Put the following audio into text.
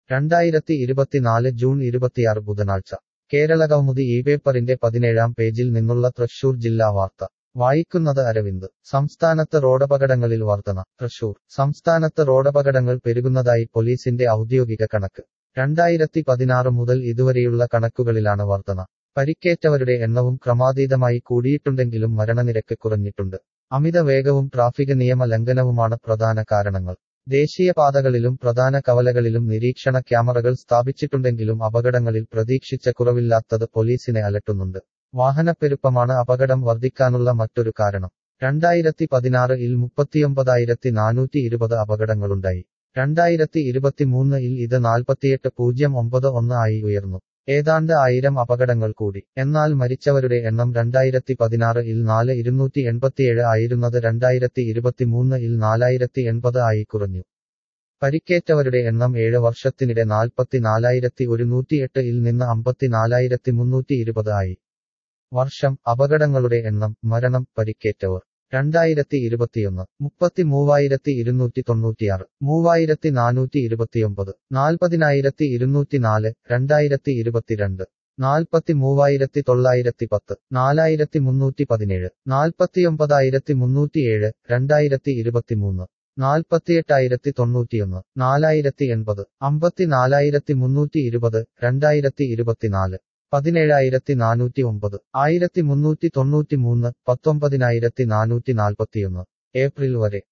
രണ്ടായിരത്തി ഇരുപത്തിനാല് ജൂൺ ഇരുപത്തിയാറ് ബുധനാഴ്ച കേരളകൗമുദി ഈ പേപ്പറിന്റെ പതിനേഴാം പേജിൽ നിന്നുള്ള തൃശൂർ ജില്ലാ വാർത്ത വായിക്കുന്നത് അരവിന്ദ് സംസ്ഥാനത്ത് റോഡപകടങ്ങളിൽ വർധന തൃശൂർ സംസ്ഥാനത്ത് റോഡപകടങ്ങൾ പെരുകുന്നതായി പോലീസിന്റെ ഔദ്യോഗിക കണക്ക് രണ്ടായിരത്തി പതിനാറ് മുതൽ ഇതുവരെയുള്ള കണക്കുകളിലാണ് വർധന പരിക്കേറ്റവരുടെ എണ്ണവും ക്രമാതീതമായി കൂടിയിട്ടുണ്ടെങ്കിലും മരണനിരക്ക് കുറഞ്ഞിട്ടുണ്ട് അമിത വേഗവും ട്രാഫിക് നിയമ ലംഘനവുമാണ് പ്രധാന കാരണങ്ങൾ ദേശീയപാതകളിലും പ്രധാന കവലകളിലും നിരീക്ഷണ ക്യാമറകൾ സ്ഥാപിച്ചിട്ടുണ്ടെങ്കിലും അപകടങ്ങളിൽ പ്രതീക്ഷിച്ച കുറവില്ലാത്തത് പോലീസിനെ അലട്ടുന്നുണ്ട് വാഹനപ്പെരുപ്പമാണ് അപകടം വർദ്ധിക്കാനുള്ള മറ്റൊരു കാരണം രണ്ടായിരത്തി പതിനാറ് ഇൽ മുപ്പത്തിയൊമ്പതായിരത്തി നാനൂറ്റി ഇരുപത് അപകടങ്ങളുണ്ടായി രണ്ടായിരത്തി ഇരുപത്തിമൂന്ന് ഇൽ ഇത് നാൽപ്പത്തിയെട്ട് പൂജ്യം ഒമ്പത് ഒന്ന് ആയി ഉയർന്നു ഏതാണ്ട് ആയിരം അപകടങ്ങൾ കൂടി എന്നാൽ മരിച്ചവരുടെ എണ്ണം രണ്ടായിരത്തി പതിനാറ് ഇൽ നാല് ഇരുന്നൂറ്റി എൺപത്തിയേഴ് ആയിരുന്നത് രണ്ടായിരത്തി ഇരുപത്തിമൂന്ന് ഇൽ നാലായിരത്തി എൺപത് ആയി കുറഞ്ഞു പരിക്കേറ്റവരുടെ എണ്ണം ഏഴ് വർഷത്തിനിടെ നാൽപ്പത്തി നാലായിരത്തി ഒരുന്നൂറ്റിയെട്ട് ഇൽ നിന്ന് അമ്പത്തിനാലായിരത്തി മുന്നൂറ്റി ഇരുപത് ആയി വർഷം അപകടങ്ങളുടെ എണ്ണം മരണം പരിക്കേറ്റവർ രണ്ടായിരത്തി ഇരുപത്തിയൊന്ന് മുപ്പത്തി മൂവായിരത്തി ഇരുന്നൂറ്റി തൊണ്ണൂറ്റിയാറ് മൂവായിരത്തി നാനൂറ്റി ഇരുപത്തിയൊമ്പത് നാൽപ്പതിനായിരത്തി ഇരുന്നൂറ്റിനാല് രണ്ടായിരത്തി ഇരുപത്തിരണ്ട് നാൽപ്പത്തി മൂവായിരത്തി തൊള്ളായിരത്തി പത്ത് നാലായിരത്തി മുന്നൂറ്റി പതിനേഴ് നാൽപ്പത്തിയൊമ്പതായിരത്തി മുന്നൂറ്റിയേഴ് രണ്ടായിരത്തി ഇരുപത്തിമൂന്ന് നാൽപ്പത്തിയെട്ടായിരത്തി തൊണ്ണൂറ്റിയൊന്ന് നാലായിരത്തി എൺപത് അമ്പത്തിനാലായിരത്തി മുന്നൂറ്റി ഇരുപത് രണ്ടായിരത്തി ഇരുപത്തിനാല് പതിനേഴായിരത്തി നാനൂറ്റി ഒമ്പത് ആയിരത്തി മുന്നൂറ്റി തൊണ്ണൂറ്റി മൂന്ന് പത്തൊമ്പതിനായിരത്തി നാനൂറ്റി നാൽപ്പത്തിയൊന്ന് ഏപ്രിൽ വരെ